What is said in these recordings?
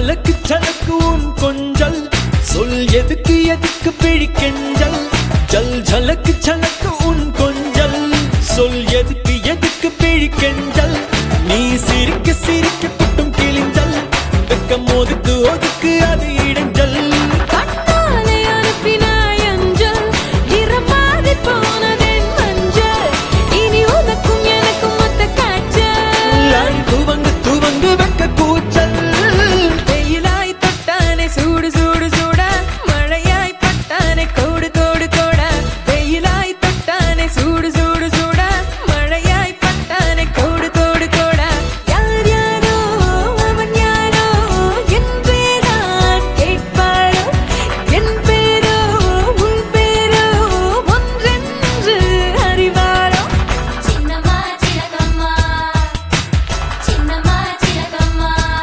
ஜலக்கு ஜலக்கு உன் கொஞ்சல் சொல் எதுக்கு எதுக்கு பிழிக்கெஞ்சல் ஜல் ஜலக்கு ஜலக்கு உன் கொஞ்சல் சொல் எதுக்கு எதுக்கு பிழிக்கெஞ்சல் நீ சிரிக்க சிரிக்க குட்டும் கிழிஞ்சல் வெக்கம் ஒதுக்கு ஒதுக்கு அது இடைஞ்சல் கண்ணாலே அனுப்பினாய் அஞ்சல் இரமாதி போனதென் மஞ்சள் இனி உனக்கும் எனக்கும் மொத்த காய்ச்சல் அழி துவங்கு துவங்கு வெக்க கூச்சல் வெயிலாய் தொட்டானே சூடு சூடு சூட மழையாய் பட்டானே கோடு கோடு கோட வெயிலாய் தொட்டானே சூடு சூடு சூட மழையாய் பட்டானே கோடு கோடு கோட யார் யாரோ அவன் யாரோ என் பேரான் கேட்பாரோ என் பேரோ உன் பேரோ ஒன்றென்று அறிவாரோ చిన్నమా చిలకమ్మ చిన్నమా చిలకమ్మ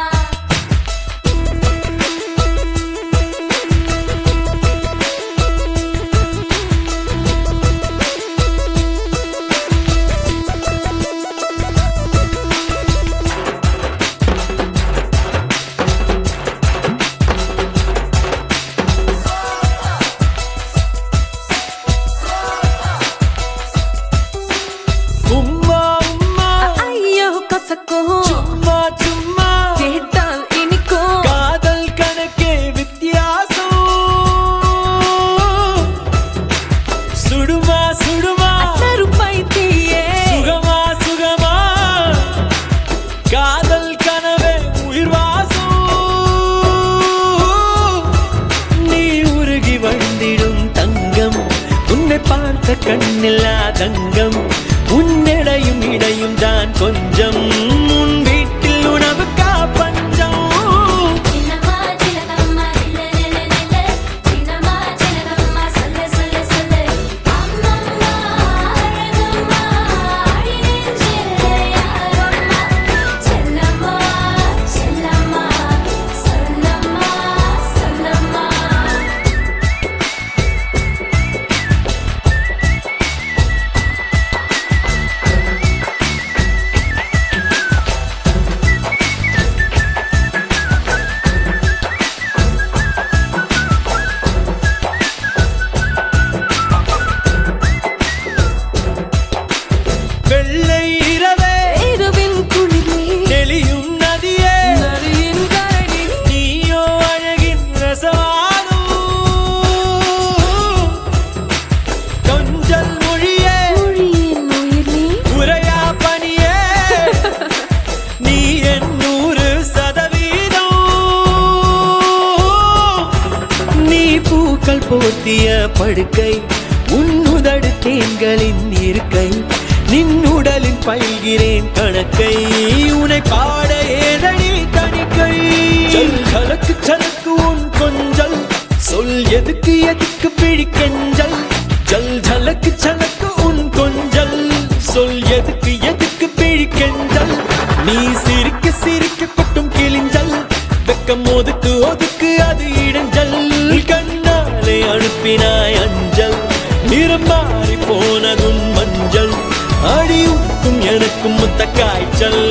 உம்மா உம்மா ஐயோ கசக்கோ சும்மா சும்மா கேட்டால் இனிக்கும் காதல் கணக்கே வித்தியாசம் சுடுமா சுடுமா கருப்பை தீயே சுகமா சுகமா காதல் கனவே உயிர் வாசம் நீ உருகி வந்திடும் தங்கம் உன்னை பார்த்த கண்ணில்லா தங்கம் உன்னிடையும் இடையும் தான் கொஞ்சம் உன் வீட்டில் உணவுக்கா பஞ்சம் చిన్నమా చిలకమ్మ నిల్ల నిల్ల నిల్ల చిన్నమా చిలకమ్మ సల్ల సల్ల సల్ల అమ్మమ్మ అరగమ్మ అడిగించే యారమ్మ చెల్లమ్మ చెల్లమ్మ సల్లమ్మ సల్లమ్మ வெள்ளை இரவே இரவின் குளிரே நெளியும் நதியே நரியின் கரணி நீயோ அழகின் ரசவாதம் கொஞ்சல் மொழியே மொழியின் உயிர் நீ உரையா பணியே நீ என் நூறு சதவீதம் நீ பூக்கள் போர்த்திய படுக்கை உன்னுதடு தேன்களின் இருக்கை நின்னுடலில் பயில்கிறேன் கணக்கை உனை பாட ஏதடி தணிக்கை ஜல் ஜலக்கு ஜலக்கு உன் கொஞ்சல் சொல் எதுக்கு எதுக்கு பிழிக்கெஞ்சல் ஜல் ஜலக்கு ஜலக்கு உன் கொஞ்சல் சொல் எதுக்கு எதுக்கு பிழிக்கெஞ்சல் நீ சிரிக்க சிரிக்க கொட்டும் கிழிஞ்சல் வெக்கம் ஒதுக்கு ஒதுக்கு அது இடைஞ்சல் கண்ணாலே அனுப்பினாய் அஞ்சல் நிறம் மாறி போனதும் மஞ்சள் அடி உட்டும் எனக்கும் முத்த காய்ச்சல்